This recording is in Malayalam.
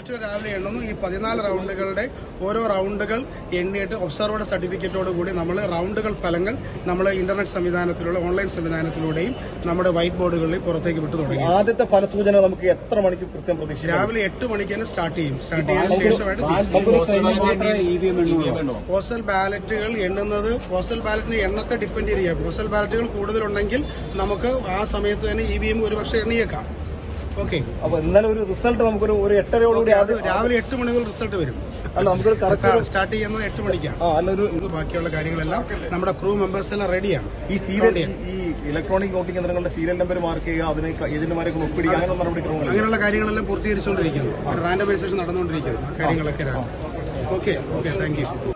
ബാലറ്റ് രാവിലെ എണ്ണുന്നു ഈ പതിനാല് റൗണ്ടുകളുടെ ഓരോ റൗണ്ടുകൾ എണ്ണിയിട്ട് ഒബ്സർവറുടെ സർട്ടിഫിക്കറ്റോട് കൂടി നമ്മൾ റൗണ്ടുകൾ ഫലങ്ങൾ നമ്മൾ ഇന്റർനെറ്റ് സംവിധാനത്തിലൂടെ ഓൺലൈൻ സംവിധാനത്തിലൂടെയും നമ്മുടെ വൈറ്റ് ബോർഡുകളിൽ പുറത്തേക്ക് വിട്ടു തുടങ്ങി ആദ്യത്തെ ഫലസൂചന നമുക്ക് എത്ര മണിക്ക് കൃത്യം പ്രതീക്ഷിക്കാം രാവിലെ എട്ട് മണിക്ക് തന്നെ സ്റ്റാർട്ട് ചെയ്യും സ്റ്റാർട്ട് ചെയ്തതിനു ശേഷമായിട്ട് പോസ്റ്റൽ ബാലറ്റുകൾ എണ്ണുന്നത് പോസ്റ്റൽ ബാലറ്റിന് എണ്ണത്തെ ഡിപ്പെൻഡ് ചെയ്യുക പോസ്റ്റൽ ബാലറ്റുകൾ കൂടുതലുണ്ടെങ്കിൽ നമുക്ക് ആ സമയത്ത് തന്നെ ഇ വി എം ഒരുപക്ഷെ എണ്ണിയേക്കാം ഓക്കെ അപ്പൊ ഇന്നലെ ഒരു റിസൾട്ട് നമുക്കൊരു ഒരു എട്ടരയോടുകൂടി അത് രാവിലെ എട്ട് മണി മുതൽ റിസൾട്ട് വരും അല്ല നമുക്കൊരു കറക്റ്റ് സ്റ്റാർട്ട് ചെയ്യുന്നത് എട്ട് മണിക്കാണ് ആ അല്ല ഒരു ഇത് ബാക്കിയുള്ള കാര്യങ്ങളെല്ലാം നമ്മുടെ ക്രൂ മെമ്പേഴ്സ് എല്ലാം റെഡിയാണ് ഈ സീരിയൽ ഈ ഇലക്ട്രോണിക് വോട്ടിംഗ് യന്ത്രങ്ങളുടെ സീരിയൽ നമ്പർ മാർക്ക് ചെയ്യുക അതിനെ ഏജന്റുമാരെ കൊണ്ട് ഒപ്പിടിക്കുക അങ്ങനെ നടപടിക്രമങ്ങൾ അങ്ങനെയുള്ള കാര്യങ്ങളെല്ലാം പൂർത്തീകരിച്ചുകൊണ്ടിരിക്കുന്നു റാൻഡമൈസേഷൻ നടന്നുകൊണ്ടിരിക്കുന്നു ആ കാര്യങ്ങളൊക്കെ ഓക്കെ ഓക്കെ താങ്ക് യു